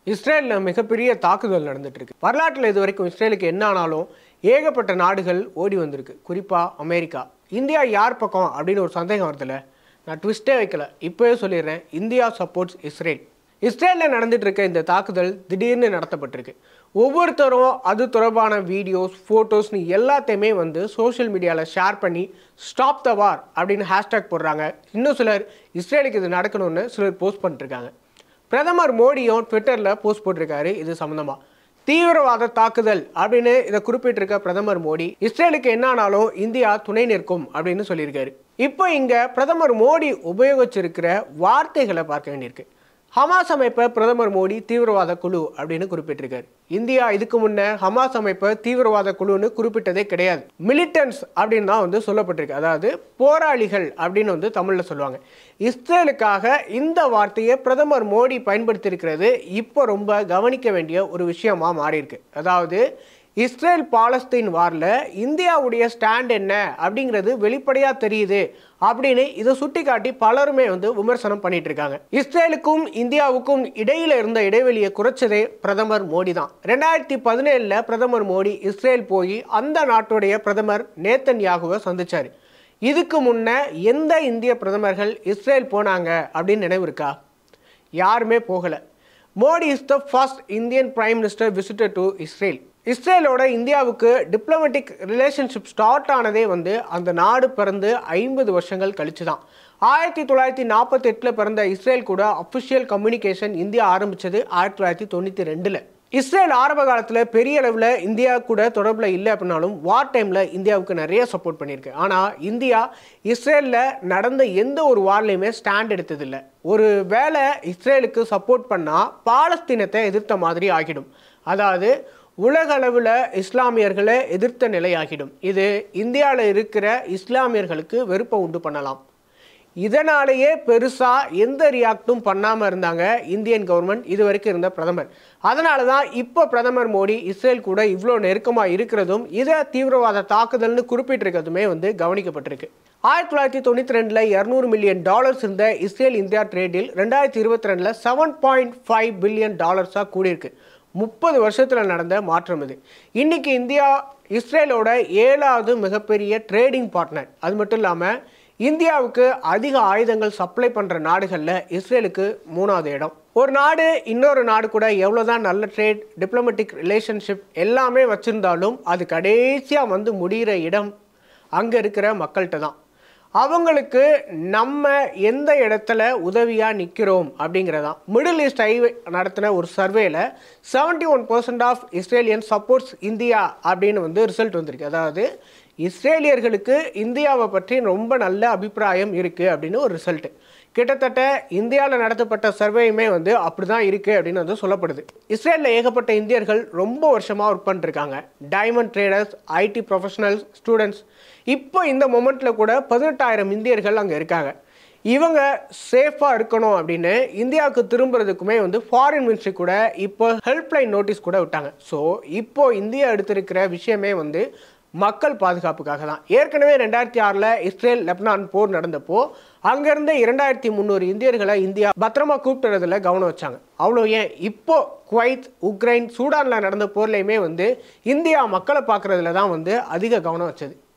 இஸ்ரேலில் மிகப்பெரிய தாக்குதல் நடந்துட்டு இருக்கு வரலாற்றில் இது வரைக்கும் இஸ்ரேலுக்கு என்ன ஆனாலும் ஏகப்பட்ட நாடுகள் ஓடி வந்திருக்கு குறிப்பாக அமெரிக்கா இந்தியா யார் பக்கம் அப்படின்னு ஒரு சந்தேகம் வருதுல்ல நான் ட்விஸ்டே வைக்கல இப்போவே சொல்லிடுறேன் இந்தியா சப்போர்ட்ஸ் இஸ்ரேல் இஸ்ரேலில் நடந்துட்டு இருக்க இந்த தாக்குதல் திடீர்னு நடத்தப்பட்டிருக்கு ஒவ்வொருத்தரும் அது தொடர்பான வீடியோஸ் ஃபோட்டோஸ்னு எல்லாத்தையுமே வந்து சோஷியல் மீடியாவில் ஷேர் பண்ணி ஸ்டாப் த வார் அப்படின்னு ஹேஷ்டேக் போடுறாங்க இன்னும் சிலர் இஸ்ரேலுக்கு இது நடக்கணும்னு சிலர் போஸ்ட் பண்ணிருக்காங்க பிரதமர் மோடியும் ட்விட்டரில் போஸ்ட் போட்டிருக்காரு இது சம்மந்தமாக தீவிரவாத தாக்குதல் அப்படின்னு இதை குறிப்பிட்டிருக்க பிரதமர் மோடி இஸ்ரேலுக்கு என்ன ஆனாலும் இந்தியா துணை நிற்கும் அப்படின்னு சொல்லியிருக்காரு இப்போ இங்கே பிரதமர் மோடி உபயோகிச்சிருக்கிற வார்த்தைகளை பார்க்க வேண்டியிருக்கு ஹமாஸ் அமைப்பை பிரதமர் மோடி தீவிரவாத குழு அப்படின்னு குறிப்பிட்டிருக்காரு இந்தியா இதுக்கு முன்ன ஹமாஸ் அமைப்பை தீவிரவாத குழுன்னு குறிப்பிட்டதே கிடையாது மிலிட்டன்ஸ் அப்படின்னு தான் வந்து சொல்லப்பட்டிருக்கு அதாவது போராளிகள் அப்படின்னு வந்து தமிழில் சொல்லுவாங்க இஸ்ரேலுக்காக இந்த வார்த்தையை பிரதமர் மோடி பயன்படுத்தியிருக்கிறது இப்போ ரொம்ப கவனிக்க வேண்டிய ஒரு விஷயமா மாறியிருக்கு அதாவது இஸ்ரேல் பாலஸ்தீன் வாரில் இந்தியாவுடைய ஸ்டாண்ட் என்ன அப்படிங்கிறது வெளிப்படையாக தெரியுது அப்படின்னு இதை சுட்டிக்காட்டி பலருமே வந்து விமர்சனம் பண்ணிட்டு இருக்காங்க இஸ்ரேலுக்கும் இந்தியாவுக்கும் இடையில இருந்த இடைவெளியை குறைச்சதே பிரதமர் மோடி தான் ரெண்டாயிரத்தி பதினேழில் பிரதமர் மோடி இஸ்ரேல் போய் அந்த நாட்டுடைய பிரதமர் நேத்தன் யாகுவை சந்திச்சாரு இதுக்கு முன்ன எந்த இந்திய பிரதமர்கள் இஸ்ரேல் போனாங்க அப்படின்னு நினைவு இருக்கா யாருமே போகலை Modi is the first Indian prime minister visitor to Israel இஸ்ரேலோட இந்தியாவுக்கு டிப்ளமேட்டிக் ரிலேஷன்ஷிப் ஸ்டார்ட் ஆனதே வந்து அந்த நாடு பிறந்து ஐம்பது வருஷங்கள் கழிச்சு தான் ஆயிரத்தி தொள்ளாயிரத்தி நாற்பத்தெட்டில் பிறந்த இஸ்ரேல் கூட அஃபிஷியல் கம்யூனிகேஷன் இந்தியா ஆரம்பித்தது ஆயிரத்தி தொள்ளாயிரத்தி தொண்ணூற்றி ரெண்டில் இஸ்ரேல் ஆரம்ப காலத்தில் பெரிய அளவில் இந்தியா கூட தொடர்பில் இல்லை அப்படின்னாலும் வார் டைமில் இந்தியாவுக்கு நிறைய சப்போர்ட் பண்ணியிருக்கு ஆனால் இந்தியா இஸ்ரேலில் நடந்த எந்த ஒரு வார்லையுமே ஸ்டாண்ட் எடுத்ததில்லை ஒரு வேளை இஸ்ரேலுக்கு சப்போர்ட் பண்ணால் பாலஸ்தீனத்தை எதிர்த்த மாதிரி ஆகிடும் அதாவது உலக அளவில் இஸ்லாமியர்களை எதிர்த்த நிலையாகிடும் இது இந்தியாவில் இருக்கிற இஸ்லாமியர்களுக்கு வெறுப்பை உண்டு பண்ணலாம் இதனாலேயே பெருசாக எந்த ரியாக்டும் பண்ணாமல் இருந்தாங்க இந்தியன் கவர்மெண்ட் இது வரைக்கும் இருந்த பிரதமர் அதனால தான் இப்போ பிரதமர் மோடி இஸ்ரேல் கூட இவ்வளோ நெருக்கமாக இருக்கிறதும் இதை தீவிரவாத தாக்குதல்னு குறிப்பிட்டிருக்கிறதுமே வந்து கவனிக்கப்பட்டிருக்கு ஆயிரத்தி தொள்ளாயிரத்தி தொண்ணூற்றி ரெண்டில் இரநூறு மில்லியன் டாலர்ஸ் இருந்த இஸ்ரேல் இந்தியா ட்ரேடில் ரெண்டாயிரத்தி இருபத்தி ரெண்டில் செவன் பாயிண்ட் ஃபைவ் பில்லியன் டாலர்ஸாக கூடியிருக்கு முப்பது வருஷத்தில் நடந்த மாற்றம் இது இன்னைக்கு இந்தியா இஸ்ரேலோட ஏழாவது மிகப்பெரிய ட்ரேடிங் பார்ட்னர் அது மட்டும் இல்லாமல் இந்தியாவுக்கு அதிக ஆயுதங்கள் சப்ளை பண்ணுற நாடுகளில் இஸ்ரேலுக்கு மூணாவது இடம் ஒரு நாடு இன்னொரு நாடு கூட எவ்வளோதான் நல்ல ட்ரேட் டிப்ளமேட்டிக் ரிலேஷன்ஷிப் எல்லாமே வச்சுருந்தாலும் அது கடைசியாக வந்து முடிகிற இடம் அங்கே இருக்கிற மக்கள்கிட்ட தான் அவங்களுக்கு நம்ம எந்த இடத்துல உதவியாக நிற்கிறோம் அப்படிங்கிறதான் மிடில் ஈஸ்ட் ஹைவே நடத்தின ஒரு சர்வேல seventy one percent of Israelian supports India அப்படின்னு வந்து ரிசல்ட் வந்திருக்கு அதாவது இஸ்ரேலியர்களுக்கு இந்தியாவை பற்றி ரொம்ப நல்ல அபிப்பிராயம் இருக்குது அப்படின்னு ஒரு ரிசல்ட்டு கிட்டத்தட்ட இந்தியாவில் நடத்தப்பட்ட சர்வேயுமே வந்து அப்படி தான் இருக்குது அப்படின்னு வந்து சொல்லப்படுது இஸ்ரேலில் ஏகப்பட்ட இந்தியர்கள் ரொம்ப வருஷமாக ஒர்க் பண்ணிருக்காங்க diamond traders IT professionals students இப்போ இந்த மொமெண்ட்டில் கூட பதினெட்டாயிரம் இந்தியர்கள் அங்கே இருக்காங்க இவங்க சேஃபாக இருக்கணும் அப்படின்னு இந்தியாவுக்கு திரும்புறதுக்குமே வந்து ஃபாரின் மினிஸ்ட்ரி கூட இப்போ ஹெல்ப்லைன் நோட்டீஸ் கூட விட்டாங்க ஸோ இப்போ இந்தியா எடுத்திருக்கிற விஷயமே வந்து மக்கள் பாதுகாப்புக்காக தான் ஏற்கனவே ரெண்டாயிரத்தி ஆறில் இஸ்ரேல் லெபனான் போர் நடந்தப்போ அங்கேருந்து இரண்டாயிரத்தி முந்நூறு இந்தியர்களை இந்தியா பத்திரமா கூப்பிட்டுறதுல கவனம் வச்சாங்க அவ்வளோ ஏன் இப்போ குவைத் உக்ரைன் சூடானில் நடந்த போர்லையுமே வந்து இந்தியா மக்களை பார்க்குறதுல தான் வந்து அதிக கவனம் வச்சது